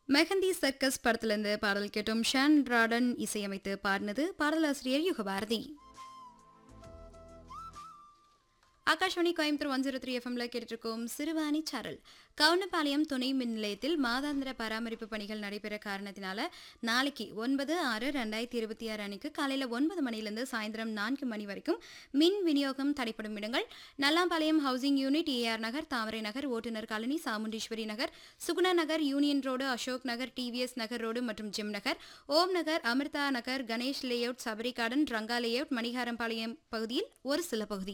mehndi circus படத்திலிருந்து பாடல் கேட்டோம் ஷான் ராடன் இசையமைத்து பாடினது பாடலாசிரியர் Yugabharathi Akashvani Coimbatore one zero three எஃப்எம்ல கேட்டிருக்கோம் சிறுவாணி சாரல் கவுனபாளையம் துணை மின் நிலையத்தில் மாதாந்திர பராமரிப்பு பணிகள் நடைபெற காரணத்தினால நாளைக்கு ஒன்பது ஆறு ரெண்டாயிரத்தி இருபத்தி ஆறு அன்னைக்கு காலையில் ஒன்பது மணிலேருந்து சாயந்தரம் நான்கு மணி வரைக்கும் மின் விநியோகம் தடைப்படும் இடங்கள் Nallampalayam housing unit AR Nagar Thamarai Nagar ஓட்டுநர் colony Chamundeeswari Nagar Suguna Nagar union road Ashok Nagar TVS Nagar road மற்றும் gym Nagar Om Nagar Amirtha Nagar Ganesh layout Sabari garden Ranga layout Manikarampalayam பகுதியில் ஒரு சில பகுதி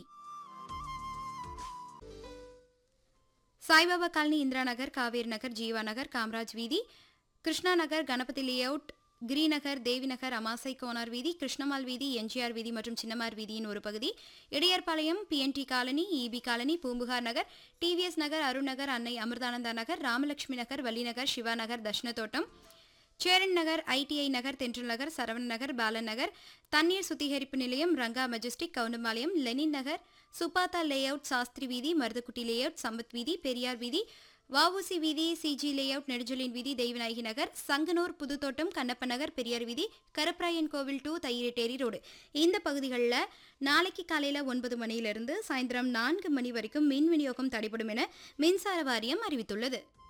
சாய்பாபா காலனி இந்திரா நகர் காவேரி நகர் ஜீவா நகர் காமராஜ் வீதி கிருஷ்ணா நகர் கணபதி லேஅவுட் கிரிநகர் தேவி நகர் அமாசை கோனார் வீதி கிருஷ்ணமால் வீதி எம்ஜிஆர் வீதி மற்றும் சின்னமார் வீதியின் ஒரு பகுதி Idaiyarpalayam PNT colony EB colony Poompuhar Nagar TVS Nagar Arun Nagar Annai Amirthananda Nagar Ramalakshmi Nagar Valli Nagar Siva Nagar Thatchinathottam Cheran Nagar ITI Nagar Thendral Nagar Saravana Nagar Balan Nagar தண்ணீர் சுத்திகரிப்பு நிலையம் Ranga majestic Koundampalayam Lenin Nagar Subatha layout Sastri வீதி மருதக்குட்டி லேஅவுட் சம்பத் வீதி பெரியார் வீதி வஉசி வீதி சிஜி லேஅவுட் நெடுஞ்சொலின் வீதி தெய்வநாயகி நகர் சங்கனூர் புதுத்தோட்டம் கண்ணப்ப நகர் பெரியார் வீதி கருப்பராயன் கோவில் டு தையிரட்டேரி ரோடு இந்த பகுதிகளில் நாளைக்கு காலையில் ஒன்பது மணியிலிருந்து சாயந்தரம் நான்கு மணி வரைக்கும் மின் விநியோகம் தடைபடும் என மின்சார வாரியம் அறிவித்துள்ளது